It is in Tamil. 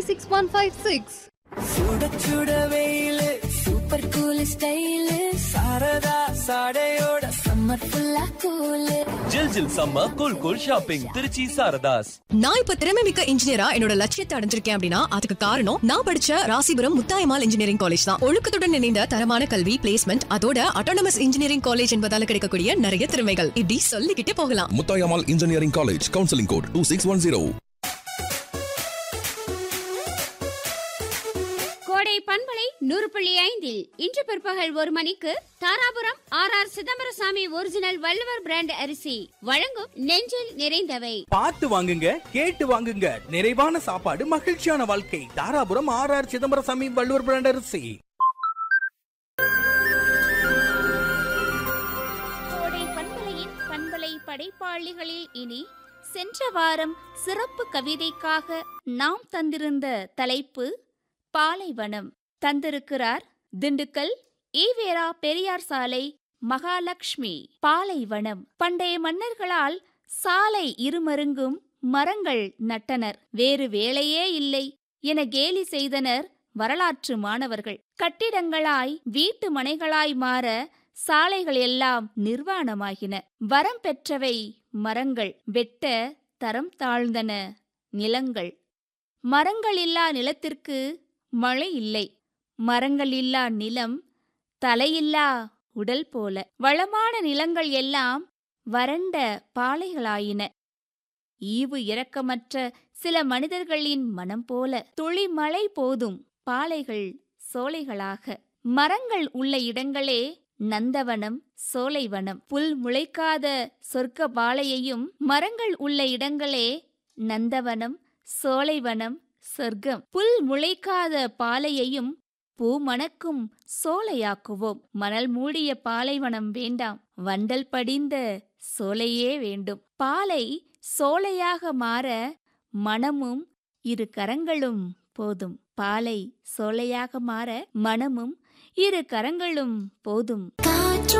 சிக்ஸ் ஒன் ஃபைவ் சிக்ஸ் சுட சுட வெயிலு சூப்பர் கூல் ஸ்டைலு சாரதா சாடையோட சம்மர் ஃபுல்லா கூலு ஜில் ஜில் சம்ம cool cool shopping Trichy Saradhas நான் இப்ப திறமை மிக்க இன்ஜினியரா என்னோட லட்சியத்தை அடைஞ்சிருக்கேன் அப்படின்னா அதுக்கு காரணம் நான் படிச்ச ராசிபுரம் முத்தாயமால் இன்ஜினியரிங் காலேஜ் தான் ஒழுக்கத்துடன் இணைந்த தரமான கல்வி பிளேஸ்மெண்ட் அதோட அட்டானமஸ் இன்ஜினியரிங் காலேஜ் என்பதால கிடைக்கக்கூடிய நிறைய திறமைகள் இப்படி சொல்லிக்கிட்டே போகலாம் Mutayamal Engineering College, Counseling Code 2610. கோடை பண்பலை நூறு புள்ளி ஐந்தில் இன்று பிற்பகல் ஒரு மணிக்கு Dharapuram R R Chidambarasamy original Valluvar brand அரிசி வழங்கும் நெஞ்சில் நிறைந்தவை பார்த்து வாங்குங்க கேட்டு வாங்குங்க நிறைவான சாப்பாடு மகிழ்ச்சியான வாழ்க்கை Dharapuram R R Chidambarasamy Valluvar brand அரிசி கோடை பண்பலையின் பண்பலை படைப்பாளிகளில் இனி சென்ற வாரம் சிறப்பு கவிதைக்காக நாம் தந்திருந்த தலைப்பு பாலைவனம் தந்திருக்கிறார் திண்டுக்கல் ஈவேரா பெரியார் சாலை மகாலட்சுமி பாலைவனம் பண்டைய மன்னர்களால் சாலை இருமருங்கும் மரங்கள் நட்டனர் வேறு வேலையே இல்லை என கேலி செய்தனர் வரலாற்று மாணவர்கள் கட்டிடங்களாய் வீட்டு மனைகளாய் மாற சாலைகள் எல்லாம் நிர்வாணமாகின வரம் பெற்றவை மரங்கள் வெட்ட தரம் தாழ்ந்தன நிலங்கள் மரங்கள் இல்லா நிலத்திற்கு மழை இல்லை மரங்கள் இல்லா நிலம் தலையில்லா உடல் போல வளமான நிலங்கள் எல்லாம் வறண்ட பாலைகளாயின ஈவு இரக்கமற்ற சில மனிதர்களின் மனம் போல துளி மழை போதும் பாலைகள் சோலைகளாக மரங்கள் உள்ள இடங்களே நந்தவனம் சோலைவனம் புல் முளைக்காத சொர்க்க பாலையையும் மரங்கள் உள்ள இடங்களே நந்தவனம் சோலைவனம் சொர்க்கம் புல் முளைக்காத பாலையையும் பூ மணக்கும் சோலையாக்குவோம் மணல் மூடிய பாலைவனம் வேண்டாம் வண்டல் படிந்த சோலையே வேண்டும் பாலை சோலையாக மாற மனமும் இரு கரங்களும் போதும் பாலை சோலையாக மாற மனமும் இரு கரங்களும் போதும் கா